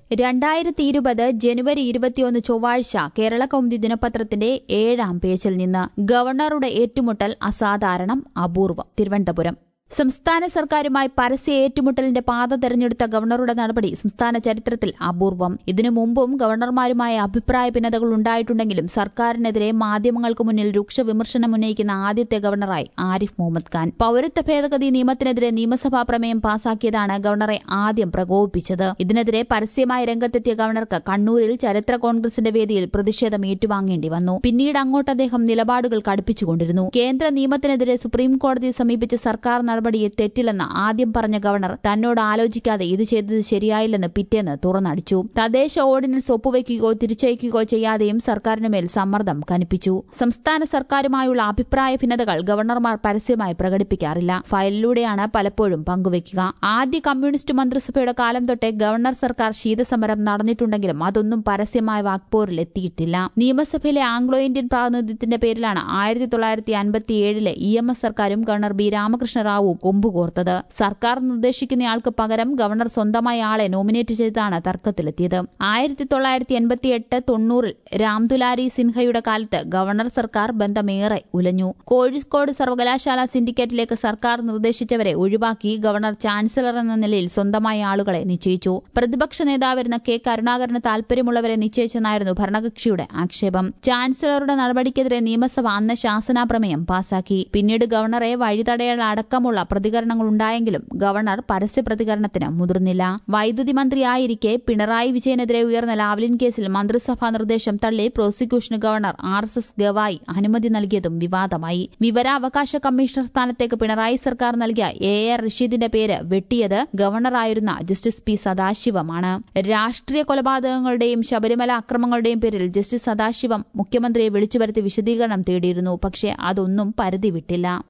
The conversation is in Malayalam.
രണ്ടായിരത്തി ഇരുപത് ജനുവരി ഇരുപത്തിയൊന്ന് ചൊവ്വാഴ്ച കേരള കൗമുദി ദിനപത്രത്തിന്റെ ഏഴാം പേജിൽ നിന്ന് ഗവർണറുടെ ഏറ്റുമുട്ടൽ അസാധാരണം അപൂർവം തിരുവനന്തപുരം സംസ്ഥാന സർക്കാരുമായി പരസ്യ ഏറ്റുമുട്ടലിന്റെ പാത തെരഞ്ഞെടുത്ത ഗവർണറുടെ നടപടി സംസ്ഥാന ചരിത്രത്തിൽ അപൂർവം ഇതിനു മുമ്പും ഗവർണർമാരുമായ അഭിപ്രായ ഭിന്നതകൾ ഉണ്ടായിട്ടുണ്ടെങ്കിലും സർക്കാരിനെതിരെ മാധ്യമങ്ങൾക്ക് മുന്നിൽ രൂക്ഷ വിമർശനം ഉന്നയിക്കുന്ന ആദ്യത്തെ ഗവർണറായി ആരിഫ് മുഹമ്മദ് ഖാൻ പൌരത്വ ഭേദഗതി നിയമത്തിനെതിരെ നിയമസഭാ പ്രമേയം പാസാക്കിയതാണ് ഗവർണറെ ആദ്യം പ്രകോപിപ്പിച്ചത് ഇതിനെതിരെ പരസ്യമായി രംഗത്തെത്തിയ ഗവർണർക്ക് കണ്ണൂരിൽ ചരിത്ര കോൺഗ്രസിന്റെ വേദിയിൽ പ്രതിഷേധം ഏറ്റുവാങ്ങേണ്ടി വന്നു പിന്നീട് അങ്ങോട്ട് അദ്ദേഹം നിലപാടുകൾ കടുപ്പിച്ചുകൊണ്ടിരുന്നു കേന്ദ്ര നിയമത്തിനെതിരെ സുപ്രീം കോടതിയെ സമീപിച്ച സർക്കാർ നടപടിയെ തെറ്റില്ലെന്ന് ആദ്യം പറഞ്ഞ ഗവർണർ തന്നോട് ആലോചിക്കാതെ ഇത് ചെയ്തത് ശരിയായില്ലെന്ന് പിറ്റേന്ന് തുറന്നടിച്ചു തദ്ദേശ ഓർഡിനൻസ് ഒപ്പുവയ്ക്കുകയോ തിരിച്ചയക്കുകയോ ചെയ്യാതെയും സർക്കാരിന് മേൽ സമ്മർദ്ദം കനിപ്പിച്ചു സംസ്ഥാന സർക്കാരുമായുള്ള അഭിപ്രായ ഭിന്നതകൾ ഗവർണർമാർ പരസ്യമായി പ്രകടിപ്പിക്കാറില്ല ഫയലിലൂടെയാണ് പലപ്പോഴും പങ്കുവയ്ക്കുക ആദ്യ കമ്മ്യൂണിസ്റ്റ് മന്ത്രിസഭയുടെ കാലം തൊട്ടേ ഗവർണർ സർക്കാർ ശീതസമരം നടന്നിട്ടുണ്ടെങ്കിലും അതൊന്നും പരസ്യമായ വാക്പോരിൽ എത്തിയിട്ടില്ല നിയമസഭയിലെ ആംഗ്ലോ ഇന്ത്യൻ പ്രാതിനിധ്യത്തിന്റെ പേരിലാണ് ആയിരത്തി തൊള്ളായിരത്തി അൻപത്തിയേഴിലെ ഇ എം എസ് സർക്കാരും ഗവർണർ ബി രാമകൃഷ്ണ റാവു കൊമ്പുകോർത്തത് സർക്കാർ നിർദ്ദേശിക്കുന്നയാൾക്ക് പകരം ഗവർണർ സ്വന്തമായ ആളെ നോമിനേറ്റ് ചെയ്താണ് തർക്കത്തിലെത്തിയത് ആയിരത്തി തൊള്ളായിരത്തി എൺപത്തിയെട്ട് തൊണ്ണൂറിൽ രാംദുലാരി സിൻഹയുടെ കാലത്ത് ഗവർണർ സർക്കാർ ബന്ധമേറെ ഉലഞ്ഞു കോഴിക്കോട് സർവകലാശാല സിൻഡിക്കേറ്റിലേക്ക് സർക്കാർ നിർദ്ദേശിച്ചവരെ ഒഴിവാക്കി ഗവർണർ ചാൻസലർ എന്ന നിലയിൽ സ്വന്തമായ ആളുകളെ നിശ്ചയിച്ചു പ്രതിപക്ഷ നേതാവിരുന്ന കെ കരുണാകരന് താൽപര്യമുള്ളവരെ നിശ്ചയിച്ചെന്നായിരുന്നു ഭരണകക്ഷിയുടെ ആക്ഷേപം ചാൻസലറുടെ നടപടിക്കെതിരെ നിയമസഭ അന്ന് ശാസനാപ്രമേയം പാസാക്കി പിന്നീട് ഗവർണറെ വഴിതടയൽ അടക്കമുള്ള പ്രതികരണങ്ങൾ ഉണ്ടായെങ്കിലും ഗവർണർ പരസ്യ പ്രതികരണത്തിന് മുതിർന്നില്ല വൈദ്യുതി മന്ത്രിയായിരിക്കെ പിണറായി വിജയനെതിരെ ഉയർന്ന ലാവ്ലിൻ കേസിൽ മന്ത്രിസഭാ നിർദ്ദേശം തള്ളി പ്രോസിക്യൂഷന് governor R S S Gavai അനുമതി നൽകിയതും വിവാദമായി വിവരാവകാശ കമ്മീഷണർ സ്ഥാനത്തേക്ക് പിണറായി സർക്കാർ നൽകിയ എ ആർ റഷീദിന്റെ പേര് വെട്ടിയത് ഗവർണറായിരുന്ന ജസ്റ്റിസ് പി സദാശിവമാണ് രാഷ്ട്രീയ കൊലപാതകങ്ങളുടെയും ശബരിമല അക്രമങ്ങളുടെയും പേരിൽ ജസ്റ്റിസ് സദാശിവം മുഖ്യമന്ത്രിയെ വിളിച്ചുവരുത്തി വിശദീകരണം തേടിയിരുന്നു പക്ഷേ അതൊന്നും പരിധി വിട്ടില്ല